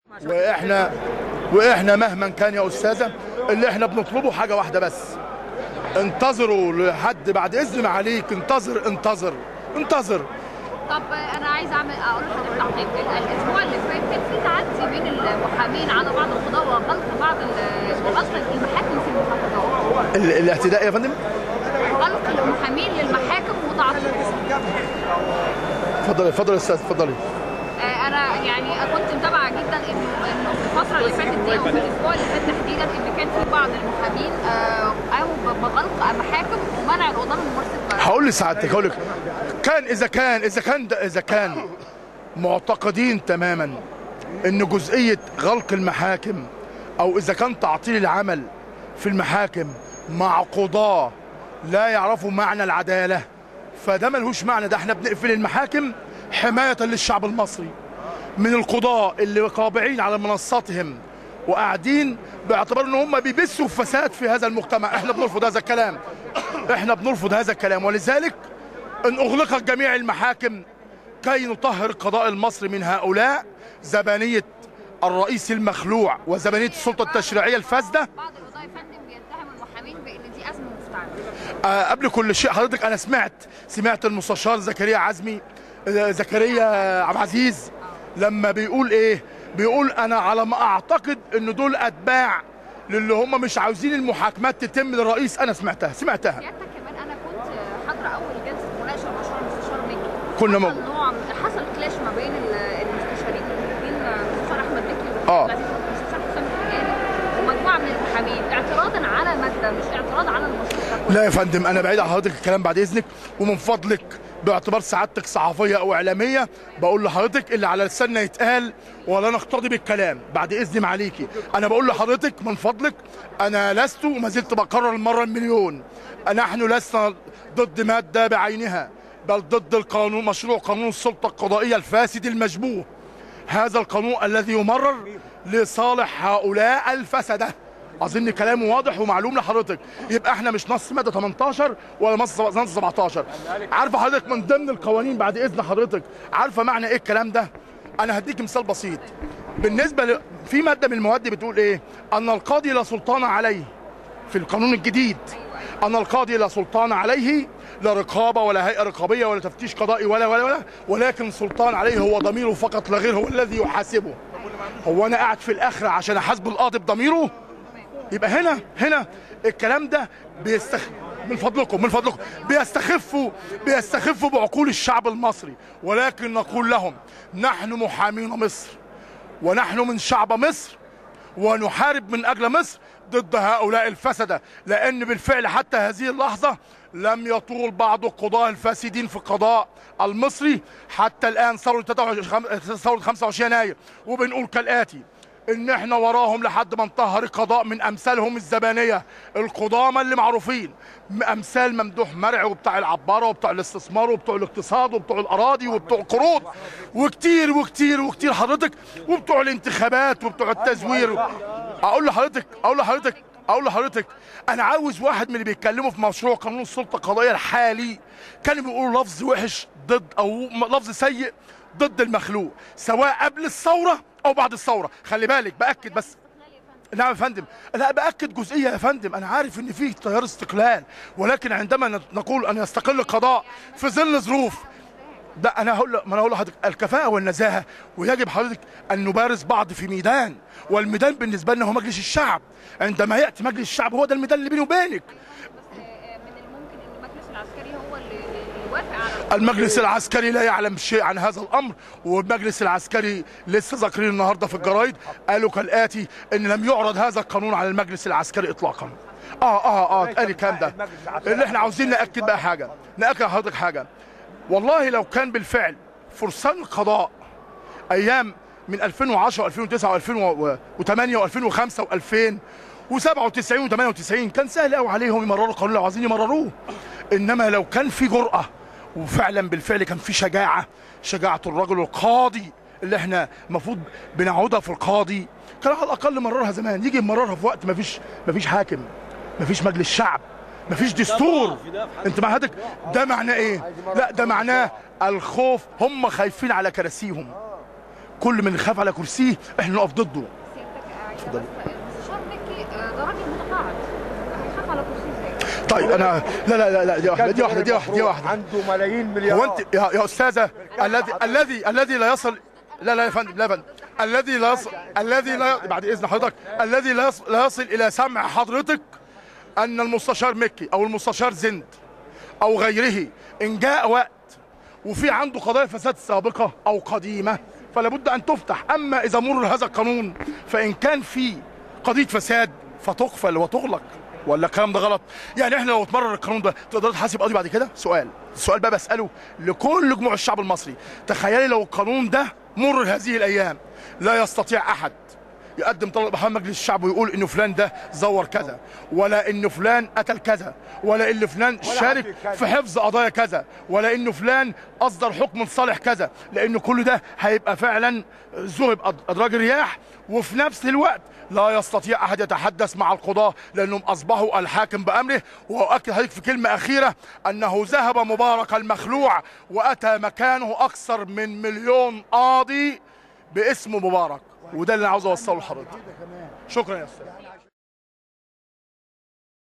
واحنا واحنا مهما كان يا استاذه اللي احنا بنطلبه حاجه واحده بس انتظروا لحد بعد اذن معاليك انتظر انتظر انتظر طب انا عايز اعمل اقول لحضرتك تعقيب الاسبوع اللي فات كان في تعدي بين المحامين على بعض القضاه وغلق بعض ال- وغلق المحاكم في المحافظات ال- الاعتداء يا فندم غلق المحامين للمحاكم وتعطيلهم اتفضلي اتفضلي يا استاذ اتفضلي آه، انا يعني كنت متابعه جدا انه انه في الفتره اللي فاتت دي او في الاسبوع اللي فات تحديدا ان كان في بعض المحامين آه، قاموا بغلق محاكم ومنع القضاه من ممارسه مهامهم. هقول لسعادتك هقول لك كان اذا كان اذا كان ده اذا كان معتقدين تماما ان جزئيه غلق المحاكم او اذا كان تعطيل العمل في المحاكم مع قضاه لا يعرفوا معنى العداله فده ملهوش معنى ده احنا بنقفل المحاكم حمايه للشعب المصري من القضاة اللي قابعين على منصاتهم وقاعدين باعتبار ان هم بيبثوا فساد في هذا المجتمع احنا بنرفض هذا الكلام احنا بنرفض هذا الكلام ولذلك ان اغلقت جميع المحاكم كي نطهر القضاء المصري من هؤلاء زبانية الرئيس المخلوع وزبانية السلطة التشريعية الفاسدة بعض القضاه يا فندم بيتهموا المحامين بان دي ازمه مفتعله آه، قبل كل شيء حضرتك انا سمعت سمعت المستشار زكريا عزمي آه، زكريا عبد العزيز لما بيقول ايه بيقول انا على ما اعتقد ان دول اتباع للي هم مش عاوزين المحاكمات تتم للرئيس انا سمعتها سمعتها سيادتك كمان انا كنت حاضره اول جلسه مناقشه مشروع المستشار مكي كنا حصل مو- نوع حصل كلاش ما بين ال- المستشارين بين المستشار احمد مكي آه. والعزيز والمستشار حسام الحجاري ومجموعه من المحامين اعتراضا على ماده مش اعتراض على المشروع لا يا فندم انا بعيد عن حضرتك الكلام بعد اذنك ومن فضلك باعتبار سعادتك صحفيه او اعلاميه بقول لحضرتك اللي على لساننا يتقال ولا نقتضي بالكلام بعد اذن معاليكي انا بقول لحضرتك من فضلك انا لست وما زلت بكرر المره المليون نحن لسنا ضد ماده بعينها بل ضد القانون مشروع قانون السلطه القضائيه الفاسد المشبوه هذا القانون الذي يمرر لصالح هؤلاء الفسده اظن كلامه واضح ومعلوم لحضرتك يبقى احنا مش نص ماده 18 ولا نص نص 17 عارفه حضرتك من ضمن القوانين بعد اذن حضرتك عارفه معنى ايه الكلام ده انا هديك مثال بسيط بالنسبه ل... في ماده من المواد بتقول ايه ان القاضي لا سلطان عليه في القانون الجديد ان القاضي لا سلطان عليه لا رقابه ولا هيئه رقابيه ولا تفتيش قضائي ولا ولا ولا ولكن سلطان عليه هو ضميره فقط لا غير هو الذي يحاسبه هو انا قاعد في الاخره عشان احاسب القاضي بضميره يبقى هنا هنا الكلام ده بيستخ من فضلكم من فضلكم بيستخفوا بيستخفوا بعقول الشعب المصري ولكن نقول لهم نحن محامين مصر ونحن من شعب مصر ونحارب من اجل مصر ضد هؤلاء الفسده لان بالفعل حتى هذه اللحظه لم يطول بعض القضاة الفاسدين في القضاء المصري حتى الان ثوره 23 ثوره 25 يناير وبنقول كالاتي ان احنا وراهم لحد ما نطهر القضاء من امثالهم الزبانيه القضامى اللي معروفين م- امثال ممدوح مرعي وبتاع العباره وبتوع الاستثمار وبتوع الاقتصاد وبتوع الاراضي وبتوع القروض وكتير وكتير وكتير حضرتك وبتوع الانتخابات وبتوع التزوير اقول لحضرتك اقول لحضرتك اقول لحضرتك انا عاوز واحد من اللي بيتكلموا في مشروع قانون السلطه القضائيه الحالي كانوا بيقولوا لفظ وحش ضد او م- لفظ سيء ضد المخلوق سواء قبل الثوره او بعد الثوره خلي بالك باكد بس نعم يا فندم لا باكد جزئيه يا فندم انا عارف ان في تيار استقلال ولكن عندما نت- نقول ان يستقل القضاء في ظل ظروف ده انا هقول ما انا هقول لحضرتك الكفاءه والنزاهه ويجب حضرتك ان نبارز بعض في ميدان والميدان بالنسبه لنا هو مجلس الشعب عندما ياتي مجلس الشعب هو ده الميدان اللي بيني وبينك بس آه، من الممكن ان المجلس العسكري هو اللي اللي يوافق على المجلس العسكري لا يعلم شيء عن هذا الامر والمجلس العسكري لسه ذاكرين النهارده في الجرايد قالوا كالاتي ان لم يعرض هذا القانون على المجلس العسكري اطلاقا اه اه اه اتقال الكلام ده اللي احنا عاوزين ناكد بقى حاجه ناكد لحضرتك حاجه والله لو كان بالفعل فرسان القضاء ايام من 2010 و2009 و2008 و2005 و2000 و97 و98 كان سهل قوي عليهم يمرروا القانون لو عايزين يمرروه انما لو كان في جرأة وفعلا بالفعل كان في شجاعة شجاعة الرجل القاضي اللي احنا المفروض بنعودها في القاضي كان على الاقل مررها زمان يجي يمررها في وقت ما فيش ما فيش حاكم ما فيش مجلس شعب ما فيش دستور انت مع هدك ده معناه ايه لا ده معناه الخوف هم خايفين على كراسيهم كل من خاف على كرسيه احنا نقف ضده سيادتك عايزه بس المستشار مكي آه، ده راجل متقاعد هيخاف على كرسيه ازاي؟ طيب انا لا لا لا, لا دي واحده دي واحده دي واحده دي واحده عنده ملايين هو مليارات انت يا, يا استاذه الذي الذي الذي لا يصل لا لا يا فندم لا يا فندم الذي لا يصل الذي لا بعد اذن حضرتك الذي لا يصل, لا يصل الى سمع حضرتك ان المستشار مكي او المستشار زند او غيره ان جاء وقت وفي عنده قضايا فساد سابقه او قديمه فلا بد ان تفتح اما اذا مر هذا القانون فان كان في قضيه فساد فتقفل وتغلق ولا الكلام ده غلط يعني احنا لو اتمرر القانون ده تقدر تحاسب قاضي بعد كده سؤال السؤال بقى بساله لكل جموع الشعب المصري تخيلي لو القانون ده مر هذه الايام لا يستطيع احد يقدم طلب امام مجلس الشعب ويقول انه فلان ده زور كذا ولا انه فلان قتل كذا ولا ان فلان شارك حد يتكلم. في حفظ قضايا كذا ولا انه فلان اصدر حكم لصالح كذا لان كل ده هيبقى فعلا ذهب أد- ادراج الرياح وفي نفس الوقت لا يستطيع احد يتحدث مع القضاه لانهم اصبحوا الحاكم بامره واؤكد هذه في كلمه اخيره انه ذهب مبارك المخلوع واتى مكانه اكثر من مليون قاضي باسم مبارك وده اللي انا عاوز اوصله لحضرتك شكرا يا استاذ